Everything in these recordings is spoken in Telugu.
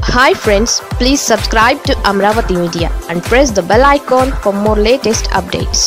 hi friends please subscribe to Amaravati media and press the bell icon for more latest updates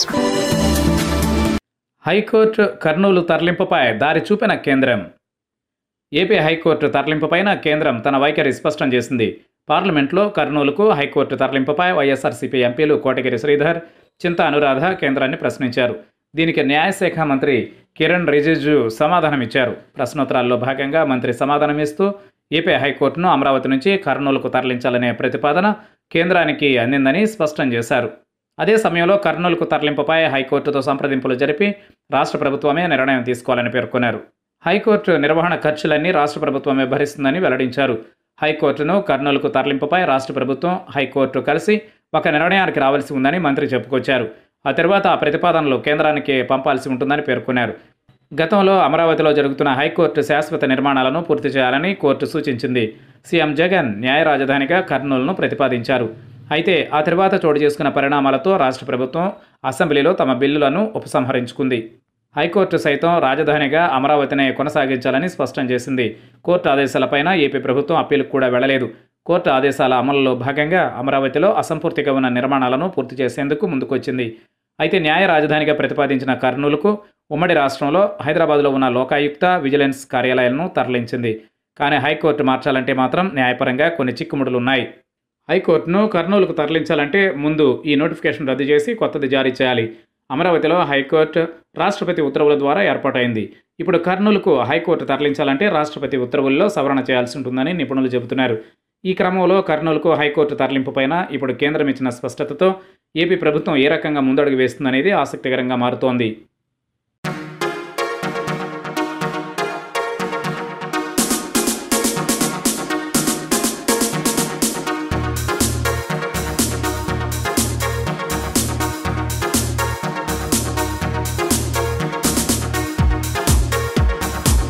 high court Kurnool తరలింపుపై దారి చూపిన కేంద్రం ఏపీ హైకోర్టు తరలింపుపైన కేంద్రం తన వైఖరి స్పష్టం చేసింది పార్లమెంట్లో కర్నూలుకు హైకోర్టు తరలింపుపై వైఎస్ఆర్సీపీ ఎంపీలు కోటగిరి శ్రీధర్ చింత అనురాధ కేంద్రాన్ని ప్రశ్నించారు దీనికి న్యాయశాఖ మంత్రి కిరణ్ రిజిజు సమాధానమిచ్చారు ప్రశ్నోత్తరాల్లో భాగంగా మంత్రి సమాధానమిస్తూ ఏపీ హైకోర్టును అమరావతి నుంచి కర్నూలుకు తరలించాలనే ప్రతిపాదన కేంద్రానికి అందిందని స్పష్టం చేశారు అదే సమయంలో కర్నూలుకు తరలింపుపై హైకోర్టుతో సంప్రదింపులు జరిపి రాష్ట్ర ప్రభుత్వమే నిర్ణయం తీసుకోవాలని పేర్కొన్నారు హైకోర్టు నిర్వహణ ఖర్చులన్నీ రాష్ట్ర ప్రభుత్వమే భరిస్తుందని వెల్లడించారు హైకోర్టును కర్నూలుకు తరలింపుపై రాష్ట్ర ప్రభుత్వం హైకోర్టు కలిసి ఒక నిర్ణయానికి రావాల్సి ఉందని మంత్రి చెప్పుకొచ్చారు ఆ తర్వాత ఆ ప్రతిపాదనలు కేంద్రానికి పంపాల్సి ఉంటుందని పేర్కొన్నారు గతంలో అమరావతిలో జరుగుతున్న హైకోర్టు శాశ్వత నిర్మాణాలను పూర్తి చేయాలని కోర్టు సూచించింది సీఎం జగన్ న్యాయ రాజధానిగా కర్నూలును ప్రతిపాదించారు అయితే ఆ తర్వాత చోటు చేసుకున్న పరిణామాలతో రాష్ట్ర ప్రభుత్వం అసెంబ్లీలో తమ బిల్లులను ఉపసంహరించుకుంది హైకోర్టు సైతం రాజధానిగా అమరావతినే కొనసాగించాలని స్పష్టం చేసింది కోర్టు ఆదేశాలపైన ఏపీ ప్రభుత్వం అప్పీలకు కూడా వెళ్లలేదు కోర్టు ఆదేశాల అమలులో భాగంగా అమరావతిలో అసంపూర్తిగా ఉన్న నిర్మాణాలను పూర్తి చేసేందుకు ముందుకొచ్చింది అయితే న్యాయ రాజధానిగా ప్రతిపాదించిన కర్నూలుకు ఉమ్మడి రాష్ట్రంలో హైదరాబాద్లో ఉన్న లోకాయుక్త విజిలెన్స్ కార్యాలయాలను తరలించింది కానీ హైకోర్టు మార్చాలంటే మాత్రం న్యాయపరంగా కొన్ని చిక్కుముడులు ఉన్నాయి హైకోర్టును కర్నూలుకు తరలించాలంటే ముందు ఈ నోటిఫికేషన్ రద్దు చేసి కొత్తది జారీ చేయాలి అమరావతిలో హైకోర్టు రాష్ట్రపతి ఉత్తర్వుల ద్వారా ఏర్పాటైంది ఇప్పుడు కర్నూలుకు హైకోర్టు తరలించాలంటే రాష్ట్రపతి ఉత్తర్వుల్లో సవరణ చేయాల్సి ఉంటుందని నిపుణులు చెబుతున్నారు ఈ క్రమంలో కర్నూలుకు హైకోర్టు తరలింపుపైన ఇప్పుడు కేంద్రం ఇచ్చిన స్పష్టతతో ఏపీ ప్రభుత్వం ఏ రకంగా ముందడుగు వేస్తుందనేది ఆసక్తికరంగా మారుతోంది